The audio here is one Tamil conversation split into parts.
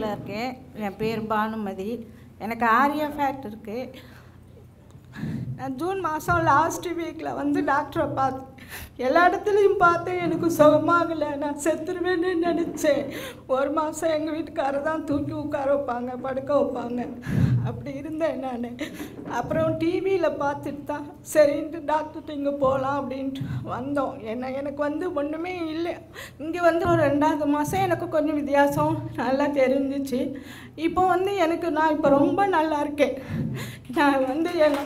திருச்சியில் இருக்கேன் என் பேர் பானுமதி எனக்கு ஆரியா ஃபேக்ட் இருக்குது நான் ஜூன் மாதம் லாஸ்ட் வீக்கில் வந்து டாக்டரை பார்த்தேன் எல்லா இடத்துலையும் பார்த்தேன் எனக்கு சுகமாகலை நான் செத்துருவேன்னு நினச்சேன் ஒரு மாதம் எங்கள் வீட்டுக்காரர் தான் தூக்கி உட்கார வைப்பாங்க படுக்க வைப்பாங்க அப்படி இருந்தேன் நான் அப்புறம் டிவியில் பார்த்துட்டு தான் சரின்ட்டு டாக்டர்கிட்ட இங்கே போகலாம் அப்படின்ட்டு வந்தோம் என்ன எனக்கு வந்து ஒன்றுமே இல்லை இங்கே வந்து ஒரு ரெண்டாவது மாதம் எனக்கு கொஞ்சம் வித்தியாசம் நல்லா தெரிஞ்சிச்சு இப்போ வந்து எனக்கு நான் இப்போ ரொம்ப நல்லா இருக்கேன் நான் வந்து என்ன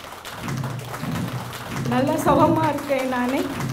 நல்ல சுகமாக இருக்கேன் நான்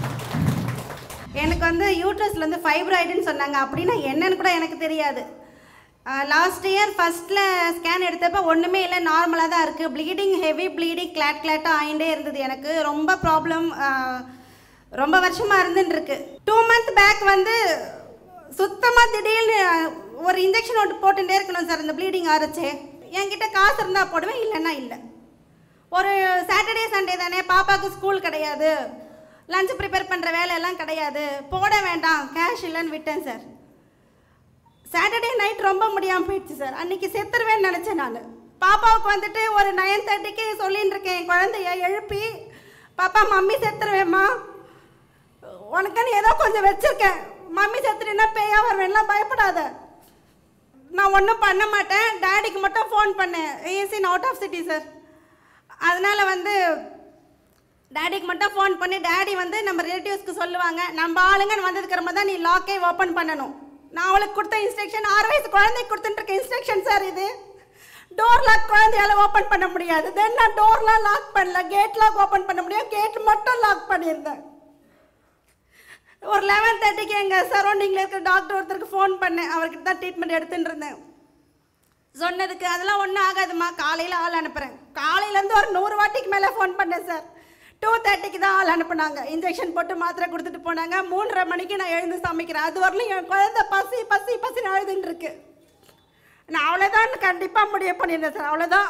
எனக்கு வந்து யூட்ரஸ்லேருந்து ஃபைப்ராய்டுன்னு சொன்னாங்க அப்படின்னா என்னன்னு கூட எனக்கு தெரியாது லாஸ்ட் இயர் ஃபஸ்ட்டில் ஸ்கேன் எடுத்தப்போ ஒன்றுமே இல்லை நார்மலாக தான் இருக்குது ப்ளீடிங் ஹெவி ப்ளீடிங் கிளாட் கிளாட்டாக ஆகிட்டே இருந்தது எனக்கு ரொம்ப ப்ராப்ளம் ரொம்ப வருஷமாக இருந்துன்னு இருக்கு டூ மந்த் பேக் வந்து சுத்தமாக திடீர்னு ஒரு இன்ஜெக்ஷன் ஒன்று போட்டுட்டே இருக்கணும் சார் இந்த ப்ளீடிங் ஆரச்சு என்கிட்ட காசு இருந்தால் போடுவேன் இல்லைன்னா இல்லை ஒரு சாட்டர்டே சண்டே தானே பாப்பாவுக்கு ஸ்கூல் கிடையாது லஞ்ச் ப்ரிப்பேர் பண்ணுற வேலையெல்லாம் கிடையாது போட வேண்டாம் கேஷ் இல்லைன்னு விட்டேன் சார் சாட்டர்டே நைட் ரொம்ப முடியாமல் போயிடுச்சு சார் அன்னைக்கு செத்துருவேன்னு நினச்சேன் நான் பாப்பாவுக்கு வந்துட்டு ஒரு நைன் தேர்ட்டிக்கு சொல்லின்னு இருக்கேன் என் குழந்தைய எழுப்பி பாப்பா மம்மி செத்துருவேம்மா உனக்குன்னு ஏதோ கொஞ்சம் வச்சிருக்கேன் மம்மி செத்துட்டேன்னா பேயா வருவேன்லாம் பயப்படாத நான் ஒன்றும் பண்ண மாட்டேன் டேடிக்கு மட்டும் ஃபோன் பண்ணேன் AC out of city sir அதனால வந்து டேடிக்கு மட்டும் ஃபோன் பண்ணி டேடி வந்து நம்ம ரிலேட்டிவ்ஸ்க்கு சொல்லுவாங்க நம்ம ஆளுங்கன்னு வந்ததுக்கு அப்புறமா தான் நீ லாக்கே ஓப்பன் பண்ணணும் நான் அவளுக்கு கொடுத்த இன்ஸ்ட்ரக்ஷன் ஆறு வயசு குழந்தைக்கு கொடுத்துட்டு இருக்க இன்ஸ்ட்ரக்ஷன் சார் இது டோர் லாக் குழந்தையால ஓப்பன் பண்ண முடியாது தென் நான் டோர்லாம் லாக் பண்ணல கேட் லாக் ஓப்பன் பண்ண முடியும் கேட் மட்டும் லாக் பண்ணியிருந்தேன் ஒரு லெவன் தேர்ட்டிக்கு எங்கள் சரௌண்டிங்கில் இருக்கிற டாக்டர் ஒருத்தருக்கு ஃபோன் பண்ணேன் அவர்கிட்ட தான் ட்ரீட்மெண்ட் எடுத்துட்டு இருந்தேன் சொன்னதுக்கு அதெல்லாம் ஒன்றும் ஆகாதும்மா காலையில் ஆள் அனுப்புகிறேன் காலையிலேருந்து ஒரு நூறு வாட்டிக்கு மேலே ஃபோன் பண்ணேன் சார் டூ தேர்ட்டிக்கு தான் ஆள் அனுப்புனாங்க இன்ஜெக்ஷன் போட்டு மாத்திரை கொடுத்துட்டு போனாங்க மூன்றரை மணிக்கு நான் எழுந்து சமைக்கிறேன் அது வரலும் என் குழந்தை பசி பசி பசின்னு அழுதுன்னு இருக்கு நான் அவ்வளோதான் கண்டிப்பாக முடிவு பண்ணியிருந்தேன் சார் அவ்வளோதான்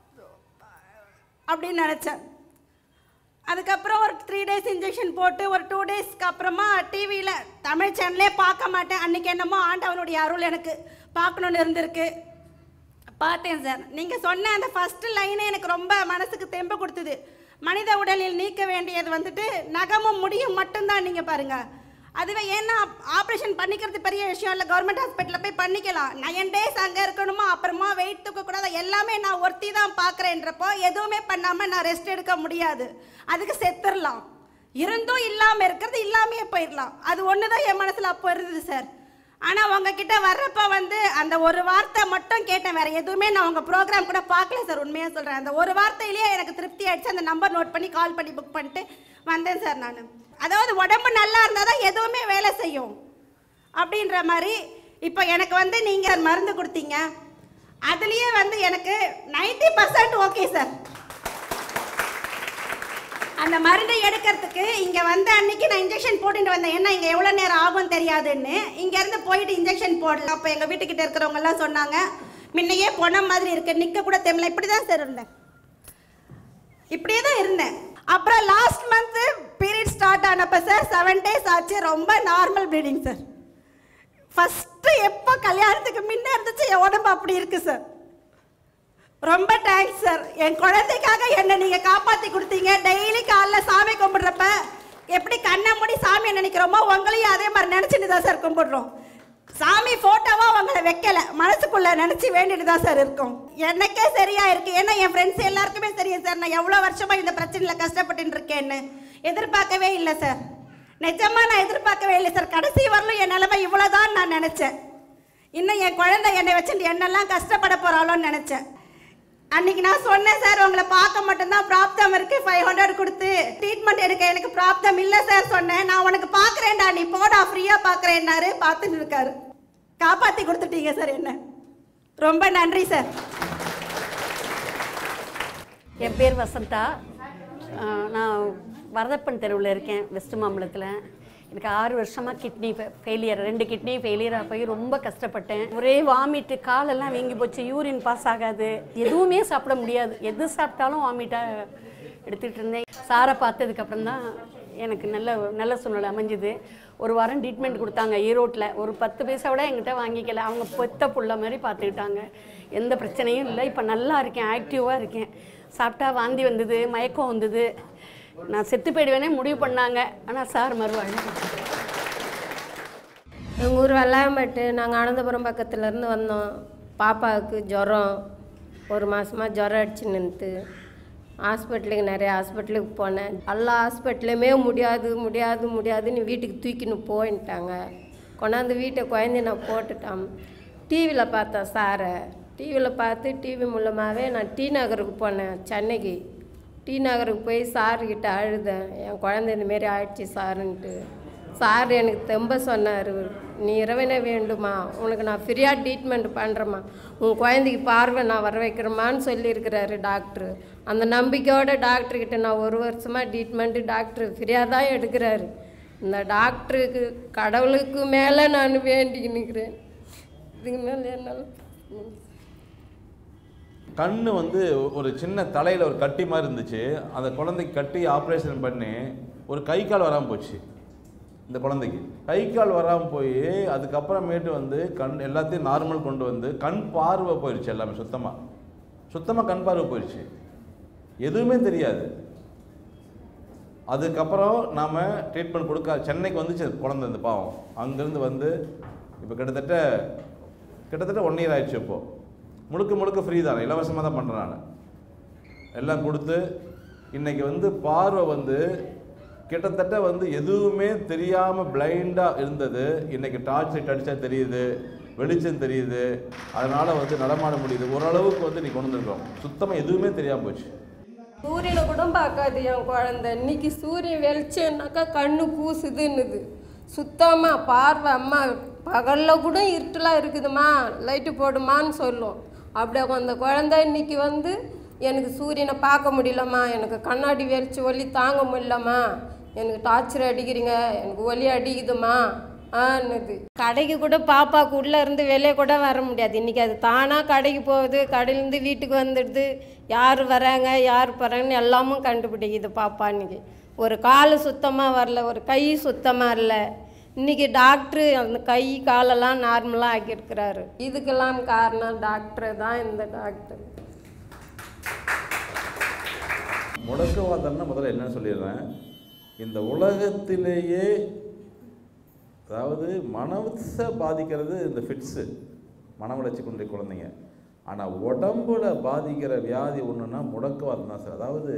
அப்படின்னு நினச்சேன் அதுக்கப்புறம் ஒரு த்ரீ டேஸ் இன்ஜெக்ஷன் போட்டு ஒரு டூ டேஸ்க்கு அப்புறமா டிவியில் தமிழ் சேனலே பார்க்க மாட்டேன் அன்றைக்கி என்னமோ ஆண்டவனுடைய அருள் எனக்கு பார்க்கணுன்னு இருந்திருக்கு பார்த்தேன் சார் நீங்கள் சொன்ன அந்த ஃபஸ்ட்டு லைனே எனக்கு ரொம்ப மனசுக்கு தெம்பு கொடுத்தது மனித உடலில் நீக்க வேண்டியது வந்துட்டு நகமும் முடியும் மட்டும்தான் நீங்கள் பாருங்கள் அதுவே ஏன்னா ஆப்ரேஷன் பண்ணிக்கிறது பெரிய விஷயம் இல்லை கவர்மெண்ட் ஹாஸ்பிட்டலில் போய் பண்ணிக்கலாம் நயன் டேஸ் அங்கே இருக்கணுமா அப்புறமா வெயிட் தூக்கக்கூடாது எல்லாமே நான் ஒருத்தி தான் பார்க்குறேன்றப்போ எதுவுமே பண்ணாமல் நான் ரெஸ்ட் எடுக்க முடியாது அதுக்கு செத்துடலாம் இருந்தும் இல்லாமல் இருக்கிறது இல்லாமையே போயிடலாம் அது ஒன்று தான் என் மனசில் அப்போ இருந்தது சார் ஆனால் உங்ககிட்ட வர்றப்ப வந்து அந்த ஒரு வார்த்தை மட்டும் கேட்டேன் வேற எதுவுமே நான் உங்கள் ப்ரோக்ராம் கூட பார்க்கல சார் உண்மையாக சொல்கிறேன் அந்த ஒரு வார்த்தையிலேயே எனக்கு திருப்தி ஆயிடுச்சு அந்த நம்பர் நோட் பண்ணி கால் பண்ணி புக் பண்ணிட்டு வந்தேன் சார் நான் அதாவது உடம்பு நல்லா இருந்தால் தான் எதுவுமே வேலை செய்யும் அப்படின்ற மாதிரி இப்போ எனக்கு வந்து நீங்கள் மருந்து கொடுத்தீங்க அதுலேயே வந்து எனக்கு நைன்டி பர்சன்ட் ஓகே சார் அந்த மருந்தை எடுக்கிறதுக்கு இங்கே வந்த அன்னைக்கு நான் இன்ஜெக்ஷன் போட்டுட்டு வந்தேன் ஏன்னா இங்கே எவ்வளோ நேரம் ஆகும் தெரியாதுன்னு இங்கேருந்து போயிட்டு இன்ஜெக்ஷன் போடல அப்போ எங்கள் வீட்டுக்கிட்ட இருக்கிறவங்கெல்லாம் சொன்னாங்க முன்னையே பொணம் மாதிரி இருக்கு நிற்க கூட தெரியல இப்படி தான் சார் இருந்தேன் இப்படியே தான் இருந்தேன் அப்புறம் லாஸ்ட் மந்த்து பீரியட் ஸ்டார்ட் ஆனப்போ சார் செவன் டேஸ் ஆச்சு ரொம்ப நார்மல் ப்ளீடிங் சார் ஃபஸ்ட்டு எப்போ கல்யாணத்துக்கு முன்ன இருந்துச்சு என் உடம்பு அப்படி இருக்கு சார் ரொம்ப தேங்க்ஸ் சார் என் குழந்தைக்காக என்னை நீங்கள் காப்பாற்றி கொடுத்தீங்க டெய்லி காலைல சாமி கும்பிடுறப்ப எப்படி கண்ணை மூடி சாமியை நினைக்கிறோமோ உங்களையும் அதே மாதிரி நினச்சிட்டு தான் சார் கும்பிடுறோம் சாமி ஃபோட்டோவா உங்களை வைக்கல மனசுக்குள்ள நினச்சி வேண்டிட்டு தான் சார் இருக்கும் எனக்கே சரியா இருக்கு ஏன்னா என் ஃப்ரெண்ட்ஸ் எல்லாருக்குமே தெரியும் சார் நான் எவ்வளோ வருஷமா இந்த பிரச்சனையில் கஷ்டப்பட்டு இருக்கேன்னு எதிர்பார்க்கவே இல்லை சார் நிஜமா நான் எதிர்பார்க்கவே இல்லை சார் கடைசி வரலும் என் நிலைமை இவ்வளோதான் நான் நினச்சேன் இன்னும் என் குழந்தை என்னை வச்சுட்டு என்னெல்லாம் கஷ்டப்பட போகிறாளோன்னு நினச்சேன் அன்னைக்கு நான் சொன்னேன் சார் உங்களை பார்க்க மட்டும்தான் பிராப்தம் இருக்கு ஃபைவ் ஹண்ட்ரட் கொடுத்து ட்ரீட்மெண்ட் எடுக்க எனக்கு பிராப்தம் இல்லை சார் சொன்னேன் நான் உனக்கு பார்க்குறேன்டா நீ போடா ஃப்ரீயாக பார்க்குறேன்னாரு பார்த்துட்டு இருக்காரு காப்பாற்றி கொடுத்துட்டீங்க சார் என்ன ரொம்ப நன்றி சார் என் பேர் வசந்தா ஆஹ் நான் வரதப்பன் தெருவில் இருக்கேன் வெஸ்ட் மாம்பலத்தில் எனக்கு ஆறு வருஷமாக கிட்னி ஃபெயிலியர் ரெண்டு கிட்னி ஃபெயிலியராக போய் ரொம்ப கஷ்டப்பட்டேன் ஒரே வாமிட்டு காலெல்லாம் வீங்கி போச்சு யூரின் பாஸ் ஆகாது எதுவுமே சாப்பிட முடியாது எது சாப்பிட்டாலும் வாமிட்டாக எடுத்துகிட்டு இருந்தேன் சாரை பார்த்ததுக்கப்புறம் தான் எனக்கு நல்ல நல்ல சூழ்நிலை அமைஞ்சுது ஒரு வாரம் ட்ரீட்மெண்ட் கொடுத்தாங்க ஈரோட்டில் ஒரு பத்து பைசா கூட என்கிட்ட வாங்கிக்கல அவங்க பெத்த புள்ள மாதிரி பார்த்துக்கிட்டாங்க எந்த பிரச்சனையும் இல்லை இப்போ நல்லா இருக்கேன் ஆக்டிவாக இருக்கேன் சாப்பிட்டா வாந்தி வந்தது மயக்கம் வந்தது நான் செத்து போயிடுவேனே முடிவு பண்ணாங்க ஆனால் சார் மறுவாழ்வு எங்கள் ஊர் வெள்ளாயம்பட்டு நாங்கள் அனந்தபுரம் பக்கத்துலேருந்து வந்தோம் பாப்பாவுக்கு ஜுரம் ஒரு மாதமாக ஜுரம் அடிச்சு நின்றுட்டு ஹாஸ்பிட்டலுக்கு நிறைய ஹாஸ்பிட்டலுக்கு போனேன் எல்லா ஹாஸ்பிட்டலுமே முடியாது முடியாது முடியாதுன்னு வீட்டுக்கு தூக்கின்னு போயின்ட்டாங்க கொண்டாந்து வீட்டை குழந்தை நான் போட்டுட்டேன் டிவியில் பார்த்தேன் சாரை டிவியில் பார்த்து டிவி மூலமாகவே நான் டி நகருக்கு போனேன் சென்னைக்கு டி நகருக்கு போய் சாருக்கிட்ட அழுதேன் என் குழந்தை இந்தமாரி ஆயிடுச்சு சாருன்ட்டு சார் எனக்கு தெம்ப சொன்னார் நீ இரவனே வேண்டுமா உனக்கு நான் ஃப்ரீயாக ட்ரீட்மெண்ட் பண்ணுறேம்மா உன் குழந்தைக்கு பார்வை நான் வர வைக்கிறேம்மான்னு சொல்லியிருக்கிறாரு டாக்டர் அந்த நம்பிக்கையோட டாக்டர்கிட்ட நான் ஒரு வருஷமாக ட்ரீட்மெண்ட்டு டாக்டர் ஃப்ரீயாக தான் எடுக்கிறாரு இந்த டாக்டருக்கு கடவுளுக்கு மேலே நான் வேண்டிக்கின்னு நிற்கிறேன் இதுக்கு மேலே என்னால் கண்ணு வந்து ஒரு சின்ன தலையில் ஒரு கட்டி மாதிரி இருந்துச்சு அந்த குழந்தைக்கு கட்டி ஆப்ரேஷன் பண்ணி ஒரு கை கால் வராமல் போச்சு இந்த குழந்தைக்கு கை கால் வராமல் போய் அதுக்கப்புறமேட்டு வந்து கண் எல்லாத்தையும் நார்மல் கொண்டு வந்து கண் பார்வை போயிடுச்சு எல்லாமே சுத்தமாக சுத்தமாக கண் பார்வை போயிடுச்சு எதுவுமே தெரியாது அதுக்கப்புறம் நாம் ட்ரீட்மெண்ட் கொடுக்க சென்னைக்கு வந்துச்சு அது குழந்தை இந்த பாவம் அங்கேருந்து வந்து இப்போ கிட்டத்தட்ட கிட்டத்தட்ட ஒன் இயர் ஆயிடுச்சு இப்போது முழுக்க முழுக்க ஃப்ரீ தான் இலவசமாக தான் பண்ணுறேன் நான் எல்லாம் கொடுத்து இன்னைக்கு வந்து பார்வை வந்து கிட்டத்தட்ட வந்து எதுவுமே தெரியாமல் பிளைண்டாக இருந்தது இன்னைக்கு டார்ச் லைட் அடித்தா தெரியுது வெளிச்சம் தெரியுது அதனால் வந்து நடமாட முடியுது ஓரளவுக்கு வந்து நீ கொண்டு வந்திருக்கோம் சுத்தமாக எதுவுமே தெரியாமல் போச்சு சூரியனை கூட பார்க்காது என் குழந்தை இன்னைக்கு சூரியன் வெளிச்சம்னாக்கா கண்ணு கூசுதுன்னுது சுத்தமாக பார்வை அம்மா பகலில் கூட இருட்டெலாம் இருக்குதும்மா லைட்டு போடுமான்னு சொல்லும் அப்படியே அந்த குழந்தை இன்னைக்கு வந்து எனக்கு சூரியனை பார்க்க முடியலம்மா எனக்கு கண்ணாடி வெளிச்சு ஒலி தாங்க முடியலம்மா எனக்கு டார்ச்சர் அடிக்கிறீங்க எனக்கு ஒலி அடிக்குதும்மா ஆன்னுது கடைக்கு கூட பாப்பாவுக்கு உள்ளே இருந்து வெளியே கூட வர முடியாது இன்றைக்கி அது தானாக கடைக்கு போகுது கடையிலேருந்து வீட்டுக்கு வந்துடுது யார் வராங்க யார் போகிறாங்கன்னு எல்லாமும் கண்டுபிடிக்குது பாப்பா இன்னைக்கு ஒரு கால் சுத்தமாக வரல ஒரு கை சுத்தமாக இல்லை இன்றைக்கி டாக்டரு அந்த கை காலெல்லாம் நார்மலாக ஆக்கியிருக்கிறாரு இதுக்கெல்லாம் காரணம் டாக்டர் தான் இந்த டாக்டர் முடக்கவாதம்னா முதல்ல என்னன்னு சொல்லிடுறேன் இந்த உலகத்திலேயே அதாவது மனசை பாதிக்கிறது இந்த ஃபிட்ஸு மன வளர்ச்சி கொண்ட குழந்தைங்க ஆனால் உடம்புல பாதிக்கிற வியாதி ஒன்றுனா முடக்கவாதம் தான் சார் அதாவது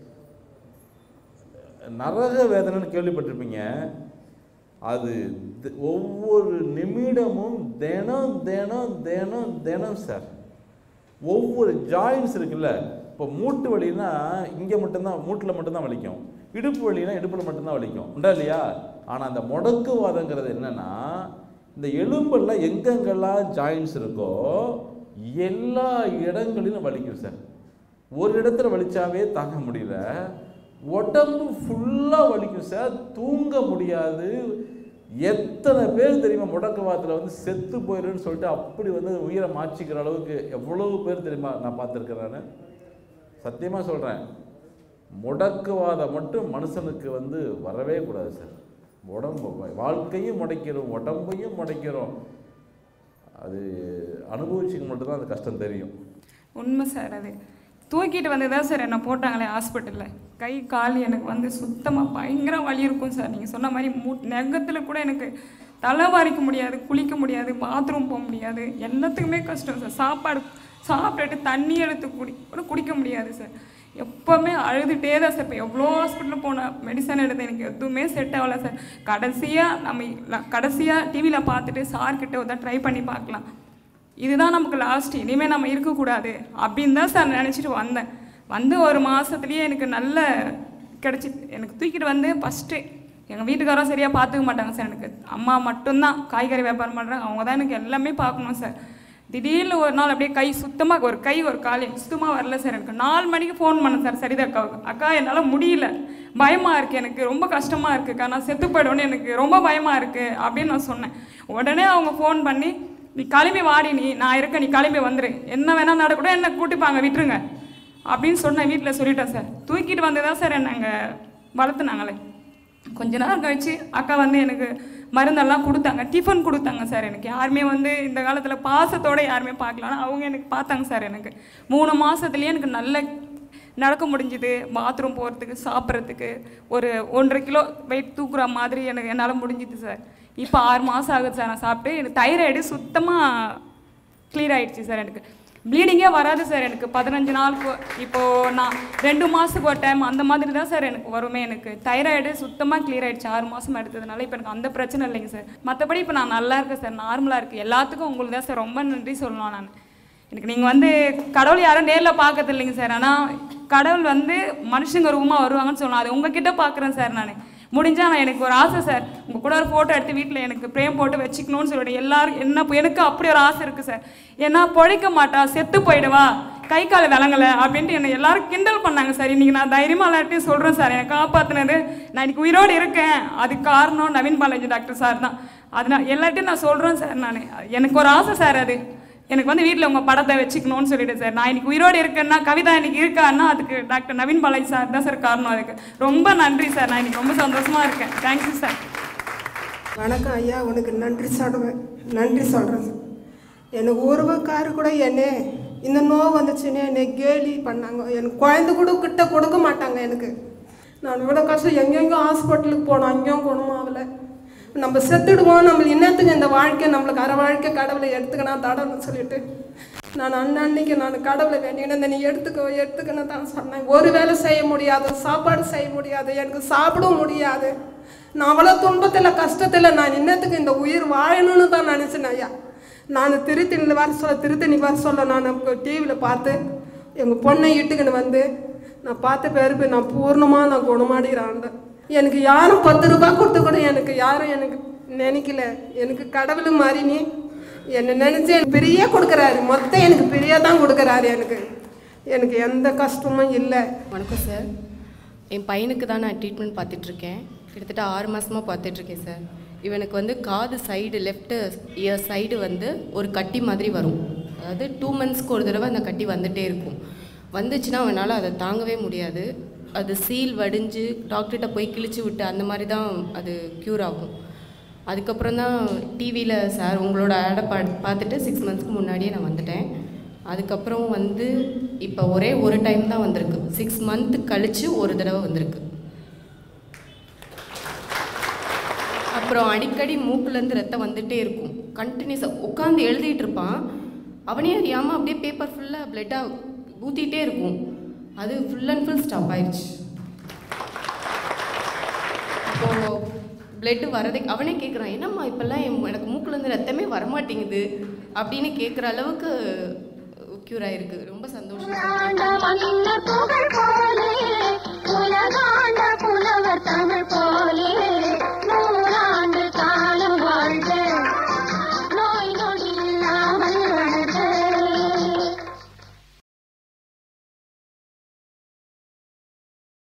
நரக வேதனைன்னு கேள்விப்பட்டிருப்பீங்க அது தி- ஒவ்வொரு நிமிடமும் தினம் தினம் தினம் தினம் சார் ஒவ்வொரு ஜாயின்ஸ் இருக்குல்ல இப்போ மூட்டு வலின்னா இங்கே மட்டும்தான் மூட்டில் மட்டும்தான் வலிக்கும் இடுப்பு வலினா இடுப்பில் மட்டும்தான் வலிக்கும் உண்டா இல்லையா ஆனால் அந்த முடக்குவாதங்கிறது என்னன்னா இந்த எலும்பெல்லாம் எங்கெங்கெல்லாம் ஜாயின்ஸ் இருக்கோ எல்லா இடங்களிலும் வலிக்கும் சார் ஒரு இடத்துல வலிச்சாவே தாங்க முடியல உடம்பு ஃபுல்லாக வலிக்கும் சார் தூங்க முடியாது எத்தனை பேர் தெரியுமா முடக்கவாதத்தில் வந்து செத்து போயிடுன்னு சொல்லிட்டு அப்படி வந்து உயிரை மாற்றிக்கிற அளவுக்கு எவ்வளவு பேர் தெரியுமா நான் பார்த்துருக்கேன் நான் சத்தியமாக சொல்கிறேன் முடக்குவாதம் மட்டும் மனுஷனுக்கு வந்து வரவே கூடாது சார் உடம்பு வாழ்க்கையும் முடைக்கிறோம் உடம்பையும் முடைக்கிறோம் அது அனுபவிச்சுக்கு மட்டும்தான் அந்த கஷ்டம் தெரியும் உண்மை சார் அது தூக்கிட்டு வந்து தான் சார் என்னை போட்டாங்களே ஹாஸ்பிட்டலில் கை கால் எனக்கு வந்து சுத்தமாக பயங்கர வலி இருக்கும் சார் நீங்கள் சொன்ன மாதிரி மூ நெகத்தில் கூட எனக்கு தலை வாரிக்க முடியாது குளிக்க முடியாது பாத்ரூம் போக முடியாது எல்லாத்துக்குமே கஷ்டம் சார் சாப்பாடு சாப்பிட்டுட்டு தண்ணி எடுத்து குடி கூட குடிக்க முடியாது சார் எப்போவுமே அழுதுகிட்டே தான் சார் இப்போ எவ்வளோ ஹாஸ்பிட்டல் போனேன் மெடிசன் எடுத்து எனக்கு எதுவுமே செட் ஆகல சார் கடைசியாக நம்ம கடைசியாக டிவியில் பார்த்துட்டு சார்கிட்ட ஒரு ட்ரை பண்ணி பார்க்கலாம் இதுதான் நமக்கு லாஸ்ட் இனிமேல் நம்ம இருக்கக்கூடாது அப்படின்னு தான் சார் நினச்சிட்டு வந்தேன் வந்து ஒரு மாதத்துலேயே எனக்கு நல்ல கிடச்சி எனக்கு தூக்கிட்டு வந்து ஃபஸ்ட்டு எங்கள் வீட்டுக்காரரும் சரியாக பார்த்துக்க மாட்டாங்க சார் எனக்கு அம்மா மட்டும்தான் காய்கறி வியாபாரம் பண்ணுறாங்க அவங்க தான் எனக்கு எல்லாமே பார்க்கணும் சார் திடீர்னு ஒரு நாள் அப்படியே கை சுத்தமாக ஒரு கை ஒரு கால் சுத்தமாக வரல சார் எனக்கு நாலு மணிக்கு ஃபோன் பண்ணேன் சார் சரிதா அக்காவுக்கு அக்கா என்னால் முடியல பயமாக இருக்குது எனக்கு ரொம்ப கஷ்டமாக இருக்குக்கா நான் செத்து போயிடுவேன்னு எனக்கு ரொம்ப பயமாக இருக்குது அப்படின்னு நான் சொன்னேன் உடனே அவங்க ஃபோன் பண்ணி நீ கிளம்பி வாடி நீ நான் இருக்க நீ கிளம்பி வந்துரு என்ன வேணால் நடக்கூட என்ன கூட்டிப்பாங்க விட்டுருங்க அப்படின்னு சொன்ன வீட்டில் சொல்லிட்டேன் சார் தூக்கிட்டு வந்து தான் சார் என்னை அங்கே வளர்த்துனாங்களே கொஞ்ச நேரம் கழிச்சு அக்கா வந்து எனக்கு மருந்தெல்லாம் கொடுத்தாங்க டிஃபன் கொடுத்தாங்க சார் எனக்கு யாருமே வந்து இந்த காலத்தில் பாசத்தோட யாருமே பார்க்கல ஆனா அவங்க எனக்கு பார்த்தாங்க சார் எனக்கு மூணு மாசத்துலயே எனக்கு நல்ல நடக்க முடிஞ்சுது பாத்ரூம் போகிறதுக்கு சாப்பிட்றதுக்கு ஒரு ஒன்றரை கிலோ வெயிட் தூக்குற மாதிரி எனக்கு என்னால் முடிஞ்சுது சார் இப்போ ஆறு மாதம் ஆகுது சார் நான் சாப்பிட்டு எனக்கு தைராய்டு சுத்தமாக கிளியர் ஆயிடுச்சு சார் எனக்கு ப்ளீடிங்கே வராது சார் எனக்கு பதினஞ்சு நாளுக்கு இப்போது நான் ரெண்டு மாதத்துக்கு ஒரு டைம் அந்த மாதிரி தான் சார் எனக்கு வருமே எனக்கு தைராய்டு சுத்தமாக கிளியர் ஆயிடுச்சு ஆறு மாதம் எடுத்ததுனால இப்போ எனக்கு அந்த பிரச்சனை இல்லைங்க சார் மற்றபடி இப்போ நான் நல்லா இருக்கேன் சார் நார்மலாக இருக்குது எல்லாத்துக்கும் உங்களுக்கு தான் சார் ரொம்ப நன்றி சொல்லணும் நான் எனக்கு நீங்கள் வந்து கடவுள் யாரும் நேரில் பார்க்கறது இல்லைங்க சார் ஆனால் கடவுள் வந்து மனுஷங்க ரூமாக வருவாங்கன்னு சொல்லலாம் அது உங்ககிட்ட பார்க்குறேன் சார் நான் முடிஞ்சால் நான் எனக்கு ஒரு ஆசை சார் உங்கள் கூட ஒரு ஃபோட்டோ எடுத்து வீட்டில் எனக்கு பிரேம் போட்டு வச்சுக்கணும்னு சொல்லிட்டு எல்லாரும் என்ன எனக்கு அப்படி ஒரு ஆசை இருக்குது சார் ஏன்னா பொழைக்க மாட்டா செத்து போயிடுவா கை கால் விளங்கலை அப்படின்ட்டு என்னை எல்லாரும் கிண்டல் பண்ணாங்க சார் இன்னைக்கு நான் தைரியமாக எல்லார்ட்டையும் சொல்கிறேன் சார் என்னை காப்பாற்றினது நான் இன்னைக்கு உயிரோடு இருக்கேன் அதுக்கு காரணம் நவீன் பாலாஜி டாக்டர் சார் தான் அதனால் எல்லார்ட்டையும் நான் சொல்கிறேன் சார் நான் எனக்கு ஒரு ஆசை சார் அது எனக்கு வந்து வீட்டில் உங்கள் படத்தை வச்சுக்கணும்னு சொல்லிட்டு சார் நான் இன்னைக்கு உயிரோடு இருக்கேன்னா கவிதா இன்னைக்கு இருக்கான்னா அதுக்கு டாக்டர் நவீன் பாலாஜி சார் தான் சார் காரணம் அதுக்கு ரொம்ப நன்றி சார் நான் இன்னைக்கு ரொம்ப சந்தோஷமாக இருக்கேன் தேங்க்யூ சார் வணக்கம் ஐயா உனக்கு நன்றி சொல்லுவேன் நன்றி சொல்கிறேன் எனக்கு உறவுக்காரு கூட என்னை இந்த நோவு வந்துச்சுன்னு என்னை கேலி பண்ணாங்க எனக்கு குழந்தை கூட கிட்ட கொடுக்க மாட்டாங்க எனக்கு நான் இவ்வளோ கஷ்டம் எங்கெங்கோ ஹாஸ்பிட்டலுக்கு போனோம் அங்கேயும் குணமாகல நம்ம செத்துடுவோம் நம்ம இன்னத்துக்கு இந்த வாழ்க்கை நம்மளுக்கு அரை வாழ்க்கை கடவுளை எடுத்துக்கணும் தடவுன்னு சொல்லிட்டு நான் அன்னன்னைக்கு நான் கடவுளை வேண்டிக்கிட்டு நீ எடுத்துக்கோ எடுத்துக்கணும் தான் சொன்னேன் ஒரு வேலை செய்ய முடியாது சாப்பாடு செய்ய முடியாது எனக்கு சாப்பிடவும் முடியாது நான் அவ்வளோ துன்பத்தில் கஷ்டத்தில் நான் இன்னத்துக்கு இந்த உயிர் வாழணும்னு தான் நினச்சேன் ஐயா நான் திருத்தணியில் வர சொல்ல திருத்தணி வர சொல்ல நான் டிவியில் பார்த்து எங்கள் பொண்ணை இட்டுக்கின்னு வந்து நான் பார்த்த பிறகு நான் பூர்ணமாக நான் குணமாடிக்கிறான் எனக்கு யாரும் பத்து ரூபாய் கொடுத்து கூட எனக்கு யாரும் எனக்கு நினைக்கல எனக்கு கடவுள் மாதிரி நீ என்னை நினச்சி எனக்கு பிரியா கொடுக்குறாரு மொத்தம் எனக்கு பிரியா தான் கொடுக்குறாரு எனக்கு எனக்கு எந்த கஷ்டமும் இல்லை வணக்கம் சார் என் பையனுக்கு தான் நான் ட்ரீட்மெண்ட் பார்த்துட்ருக்கேன் கிட்டத்தட்ட ஆறு மாதமாக பார்த்துட்ருக்கேன் சார் இவனுக்கு வந்து காது சைடு லெஃப்ட்டு இயர் சைடு வந்து ஒரு கட்டி மாதிரி வரும் அதாவது டூ மந்த்ஸ்க்கு ஒரு தடவை அந்த கட்டி வந்துட்டே இருக்கும் வந்துச்சுன்னா அவனால் அதை தாங்கவே முடியாது அது சீல் வடிஞ்சு டாக்டர்கிட்ட போய் கிழிச்சு விட்டு அந்த மாதிரி தான் அது க்யூர் ஆகும் அதுக்கப்புறம் தான் டிவியில் சார் உங்களோட ஆடை பா பார்த்துட்டு சிக்ஸ் மந்த்ஸ்க்கு முன்னாடியே நான் வந்துட்டேன் அதுக்கப்புறம் வந்து இப்போ ஒரே ஒரு டைம் தான் வந்திருக்கு சிக்ஸ் மந்த் கழித்து ஒரு தடவை வந்திருக்கு அப்புறம் அடிக்கடி மூக்குலேருந்து ரத்தம் வந்துட்டே இருக்கும் கண்டினியூஸாக உட்காந்து எழுதிட்டு இருப்பான் அவனே அறியாமல் அப்படியே பேப்பர் ஃபுல்லாக பிளட்டாக ஊற்றிட்டே இருக்கும் அது ஃபுல் அண்ட் ஃபுல் ஸ்டாப் ஆயிடுச்சு இப்போது பிளட்டு வரதே அவனே கேட்குறான் என்னம்மா இப்போல்லாம் என் எனக்கு மூக்குலேருந்து ரத்தமே வரமாட்டேங்குது அப்படின்னு கேட்குற அளவுக்கு க்யூர் ஆயிருக்கு ரொம்ப சந்தோஷம் ஆண்ட மன்னர் புகழ் போலே உலகாண்ட புலவர் தமிழ் போலே